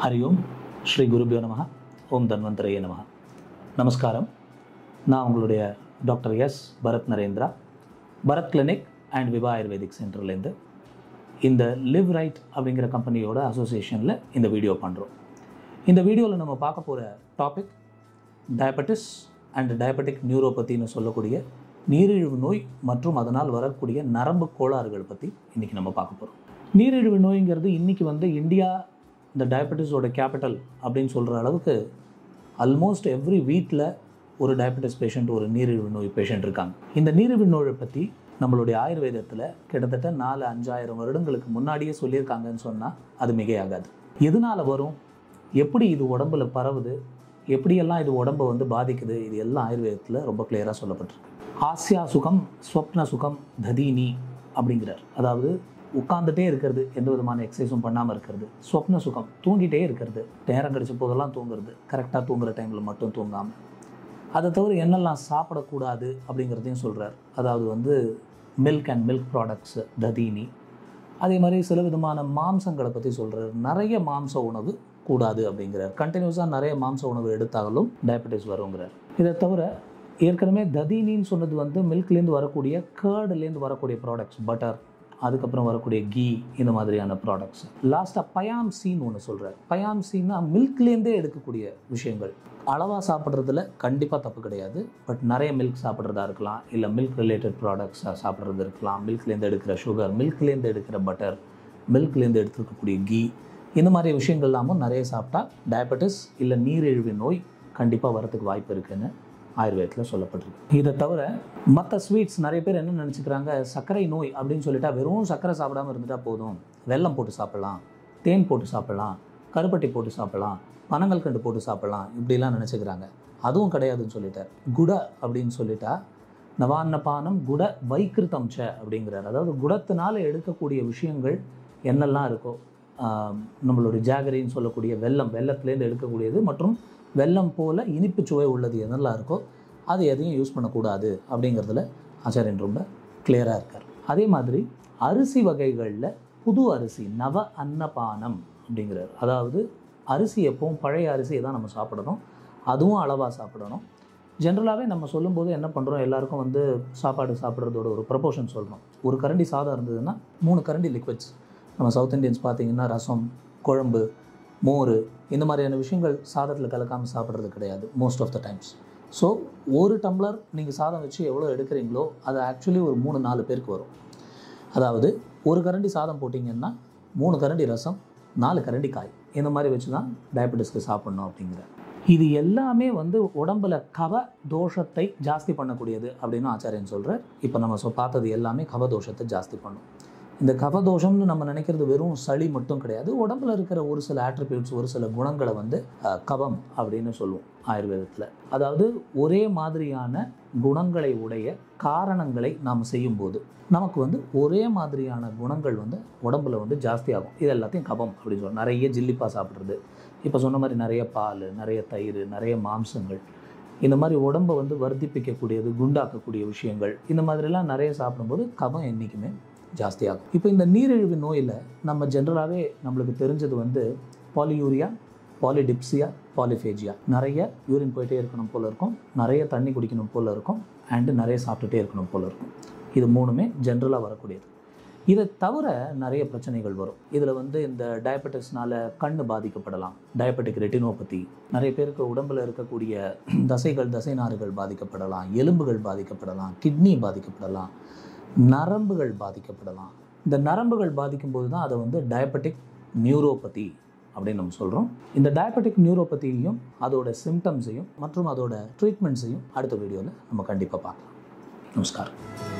ஹரி ஓம் ஸ்ரீ குருபியோ நம ஓம் தன்வந்தரையே நம நமஸ்காரம் நான் உங்களுடைய doctor S Bharath Narendra Bharath clinic and Viva Ayurvedic சென்டர்லேருந்து இந்த லிவ் ரைட் அப்படிங்கிற கம்பெனியோட அசோசியேஷனில் இந்த வீடியோ பண்ணுறோம் இந்த வீடியோவில் நம்ம பார்க்க போகிற டாபிக் டயபெட்டிஸ் அண்ட் டயபெட்டிக் நியூரோபத்தின்னு சொல்லக்கூடிய நீரிழிவு நோய் மற்றும் அதனால் வரக்கூடிய நரம்பு கோளாறுகள் பற்றி இன்றைக்கி நம்ம பார்க்க போகிறோம் நீரிழிவு நோய்ங்கிறது இன்றைக்கி வந்து இந்தியா இந்த டயபெட்டிஸோட கேபிட்டல் அப்படின்னு சொல்கிற அளவுக்கு ஆல்மோஸ்ட் எவ்ரி வீட்டில் ஒரு டயபெட்டிஸ் பேஷண்ட் ஒரு நீரிழிவு நோய் பேஷண்ட் இருக்காங்க இந்த நீரிழிவு நோயை பற்றி நம்மளுடைய ஆயுர்வேதத்தில் கிட்டத்தட்ட நாலு அஞ்சாயிரம் வருடங்களுக்கு முன்னாடியே சொல்லியிருக்காங்கன்னு சொன்னால் அது மிகையாகாது எதனால் வரும் எப்படி இது உடம்புல பரவுது எப்படியெல்லாம் இது உடம்பை வந்து பாதிக்குது இது எல்லாம் ஆயுர்வேதத்தில் ரொம்ப கிளியராக சொல்லப்பட்டிருக்கு ஆசியா சுகம் ஸ்வப்ன சுகம் ததீனி அப்படிங்கிறார் அதாவது உட்காந்துட்டே இருக்கிறது எந்த விதமான எக்ஸசைஸும் பண்ணாமல் இருக்கிறது ஸ்வப்ன சுகம் தூங்கிட்டே இருக்கிறது நேரம் கிடைச்ச போதெல்லாம் தூங்குறது கரெக்டாக தூங்குற டைமில் மட்டும் தூங்காமல் அதை தவிர என்னெல்லாம் சாப்பிடக்கூடாது அப்படிங்கிறதையும் சொல்கிறார் அதாவது வந்து மில்க் அண்ட் மில்க் ப்ராடக்ட்ஸு ததீனி அதே மாதிரி சில விதமான மாம்சங்களை பற்றி சொல்கிறார் நிறைய மாம்ச உணவு கூடாது அப்படிங்கிறார் கண்டினியூஸாக நிறைய மாம்ச உணவு எடுத்தாலும் டயபெட்டிஸ் வருங்கிறார் இதை தவிர ஏற்கனவே ததீனின்னு சொன்னது வந்து மில்க்லேருந்து வரக்கூடிய கேர்டுலேருந்து வரக்கூடிய ப்ராடக்ட்ஸ் பட்டர் அதுக்கப்புறம் வரக்கூடிய கீ இந்த மாதிரியான ப்ராடக்ட்ஸ் லாஸ்ட்டாக பயாம் சீன் ஒன்று சொல்கிறார் பயாம் சீன்னா மில்க்லேருந்தே எடுக்கக்கூடிய விஷயங்கள் அளவாக சாப்பிட்றதுல கண்டிப்பாக தப்பு கிடையாது பட் நிறைய மில்க் சாப்பிட்றதா இருக்கலாம் இல்லை மில்க் ரிலேட்டட் ப்ராடக்ட்ஸாக சாப்பிட்றது இருக்கலாம் மில்க்லேருந்து எடுக்கிற சுகர் மில்க்லேருந்து எடுக்கிற பட்டர் மில்க்லேருந்து எடுத்துருக்கக்கூடிய கீ இந்த மாதிரி விஷயங்கள் எல்லாமும் நிறைய சாப்பிட்டா டயபெட்டிஸ் இல்லை நீரிழிவு நோய் கண்டிப்பாக வரதுக்கு வாய்ப்பு இருக்குன்னு ஆயுர்வேதத்தில் சொல்லப்பட்டிருக்கு இதை தவிர மற்ற ஸ்வீட்ஸ் நிறைய பேர் என்ன நினச்சிக்கிறாங்க சர்க்கரை நோய் அப்படின்னு சொல்லிட்டா வெறும் சர்க்கரை சாப்பிடாம இருந்துட்டா போதும் வெல்லம் போட்டு சாப்பிட்லாம் தேன் போட்டு சாப்பிட்லாம் கருப்பட்டி போட்டு சாப்பிட்லாம் பனங்கள் கண்டு போட்டு சாப்பிட்லாம் இப்படிலாம் நினச்சிக்கிறாங்க அதுவும் கிடையாதுன்னு சொல்லிட்டார் குட அப்படின்னு சொல்லிட்டா நவான்னபானம் குட வைக்கிருத்தம் ச அப்படிங்கிறார் அதாவது குடத்தினால எடுக்கக்கூடிய விஷயங்கள் என்னெல்லாம் இருக்கோ ஆம், நம்மளுடைய ஜாகரின்னு சொல்லக்கூடிய வெல்லம் வெல்லத்துலேருந்து எடுக்கக்கூடியது மற்றும் வெல்லம் போல் இனிப்பு சுவை உள்ளது எதெல்லாம் இருக்கோ அது எதையும் யூஸ் பண்ணக்கூடாது அப்படிங்கிறதுல ஆச்சாரியன் ரொம்ப கிளியராக இருக்கார் அதே மாதிரி அரிசி வகைகளில் புது அரிசி நவ அன்னபானம் அப்படிங்கிறார் அதாவது அரிசி எப்பவும் பழைய அரிசியை தான் நம்ம சாப்பிடணும் அதுவும் அளவாக சாப்பிடணும் ஜென்ரலாகவே நம்ம சொல்லும்போது என்ன பண்ணுறோம் எல்லாருக்கும் வந்து சாப்பாடு சாப்பிட்றதோட ஒரு ப்ரப்போர்ஷன் சொல்கிறோம் ஒரு கரண்டி சாதம் இருந்ததுன்னா மூணு கரண்டி லிக்விட்ஸ் நம்ம சவுத் இந்தியன்ஸ் பார்த்தீங்கன்னா ரசம் குழம்பு மோர் இந்த மாதிரியான விஷயங்கள் சாதத்தில் கலக்காமல் சாப்பிட்றது கிடையாது most of the times so ஒரு டம்ளர் நீங்கள் சாதம் வச்சு எவ்வளோ எடுக்கிறீங்களோ அது ஆக்சுவலி ஒரு மூணு நாலு பேருக்கு வரும் அதாவது ஒரு கரண்டி சாதம் போட்டிங்கன்னா மூணு கரண்டி ரசம் நாலு கரண்டி காய் இந்த மாதிரி வச்சு தான் டயபெட்டிஸ்க்கு சாப்பிட்ணும் அப்படிங்கிற இது எல்லாமே வந்து உடம்புல கவ தோஷத்தை ஜாஸ்தி பண்ணக்கூடியது அப்படின்னு ஆச்சாரியன் சொல்கிறார் இப்போ நம்ம சொ பார்த்தது எல்லாமே கவ தோஷத்தை ஜாஸ்தி பண்ணும் இந்த கபதோஷம்னு நம்ம நினைக்கிறது வெறும் சளி மட்டும் கிடையாது உடம்புல இருக்கிற ஒரு சில ஆட்ரிபியூட்ஸ் ஒரு சில குணங்களை வந்து அஹ், கபம் அப்படின்னு சொல்லுவோம் ஆயுர்வேதத்தில் அதாவது ஒரே மாதிரியான குணங்களை உடைய காரணங்களை நாம் செய்யும்போது நமக்கு வந்து ஒரே மாதிரியான குணங்கள் வந்து உடம்புல வந்து ஜாஸ்தியாகும் இது எல்லாத்தையும் கபம் அப்படின்னு சொல்லுவோம் நிறைய ஜில்லிப்பா சாப்பிட்றது இப்போ சொன்ன மாதிரி நிறைய பால் நிறைய தயிர் நிறைய மாம்சங்கள் இந்த மாதிரி உடம்பை வந்து வர்த்திப்பிக்கக்கூடியது குண்டாக்கக்கூடிய விஷயங்கள் இந்த மாதிரிலாம் நிறைய சாப்பிடும்போது கபம் என்றைக்குமே ஜாஸ்தியாகும் இப்போ இந்த நீரிழிவு நோயில் நம்ம ஜென்ரலாகவே நம்மளுக்கு தெரிஞ்சது வந்து பாலியூரியா பாலிடிப்சியா பாலிஃபேஜியா நிறைய யூரின் போயிட்டே இருக்கணும் போல் இருக்கும் நிறைய தண்ணி குடிக்கணும் போல் இருக்கும் அண்டு நிறைய சாப்பிட்டுட்டே இருக்கணும் போல் இருக்கும் இது மூணுமே ஜென்ரலாக வரக்கூடியது இதை தவிர நிறைய பிரச்சனைகள் வரும் இதில் வந்து இந்த டயபெட்டிஸ்னால கண் பாதிக்கப்படலாம் டயபெட்டிக் ரெட்டினோபதி நிறைய பேருக்கு உடம்பில் இருக்கக்கூடிய தசைகள் தசை நாறுகள் பாதிக்கப்படலாம் எலும்புகள் பாதிக்கப்படலாம் கிட்னி பாதிக்கப்படலாம் நரம்புகள் பாதிக்கப்படலாம் இந்த நரம்புகள் பாதிக்கும்போது தான் அதை வந்து டயபெட்டிக் நியூரோபதி அப்படின்னு நம்ம சொல்கிறோம் இந்த டயபெட்டிக் நியூரோபதியையும் அதோட சிம்டம்ஸையும் மற்றும் அதோட ட்ரீட்மெண்ட்ஸையும் அடுத்த வீடியோவில் நம்ம கண்டிப்பாக பார்க்கலாம் நமஸ்காரம்